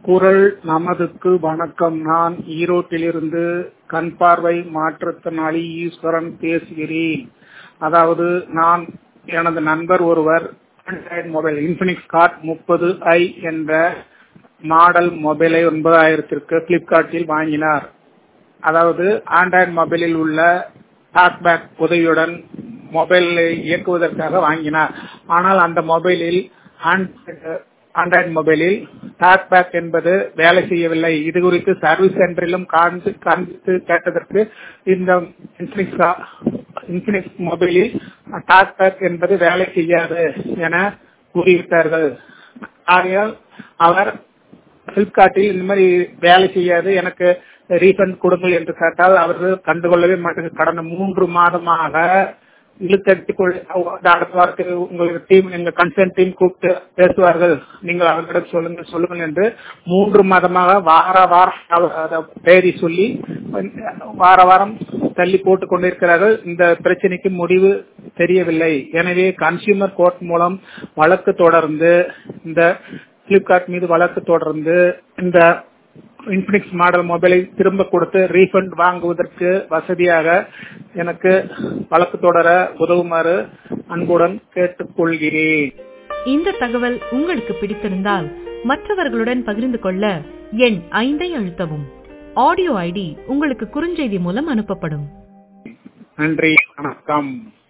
குரல் நமதுக்கு வணக்கம் நான் ஈரோட்டிலிருந்து கண் பார்வை மாற்றுத்திறனாளி ஈஸ்வரன் பேசுகிறேன் அதாவது நான் எனது நண்பர் ஒருவர் ஆண்ட்ராய்டு மொபைல் இன்பினிக்ஸ் கார்ட் முப்பது ஐ என்ற மாடல் மொபைலை ஒன்பதாயிரத்திற்கு பிளிப்கார்ட்டில் வாங்கினார் அதாவது ஆண்ட்ராய்டு மொபைலில் உள்ள டாக்பேக் உதவியுடன் மொபைலை இயக்குவதற்காக வாங்கினார் ஆனால் அந்த மொபைலில் ஆண்ட்ராய்டு மொபைலில் டாக்பேக் என்பது வேலை செய்யவில்லை இது குறித்து சர்வீஸ் சென்டரிலும் காண்பித்து காண்பித்து கேட்டதற்கு இந்த இன்ஃபினிக்ஸ் இன்ஃபினிக்ஸ் மொபைலில் டாக்பேக் என்பது வேலை செய்யாது என கூறிவிட்டார்கள் ஆகையால் அவர் பிளிப்கார்ட்டில் இந்த மாதிரி வேலை செய்யாது எனக்கு ரீஃபண்ட் கொடுங்கள் என்று கேட்டால் அவர்கள் கண்டுகொள்ளவே மாட்டாங்க கடந்த மூன்று மாதமாக இழுத்தடித்து அடுத்த வாரத்தில் உங்களுக்கு டீம் எங்க கன்சர்ன் டீம் கூப்பிட்டு பேசுவார்கள் நீங்கள் அவர்களிடம் சொல்லுங்கள் சொல்லுங்கள் என்று மூன்று மாதமாக வார வாரம் தேதி சொல்லி வார வாரம் தள்ளி போட்டுக் கொண்டிருக்கிறார்கள் இந்த பிரச்சனைக்கு முடிவு தெரியவில்லை எனவே கன்சியூமர் கோர்ட் மூலம் வழக்கு தொடர்ந்து இந்த பிளிப்கார்ட் மீது வழக்கு தொடர்ந்து இந்த இன்பினிக்ஸ் மாடல் மொபைலை திரும்ப கொடுத்து ரீஃபண்ட் வாங்குவதற்கு வசதியாக எனக்கு வழக்கு தொடர உதவுமாறு அன்புடன் கேட்டுக்கொள்கிறேன் இந்த தகவல் உங்களுக்கு பிடித்திருந்தால் மற்றவர்களுடன் பகிர்ந்து கொள்ள எண் ஐந்தை அழுத்தவும் ஆடியோ ஐடி உங்களுக்கு குறுஞ்செய்தி மூலம் அனுப்பப்படும் நன்றி வணக்கம்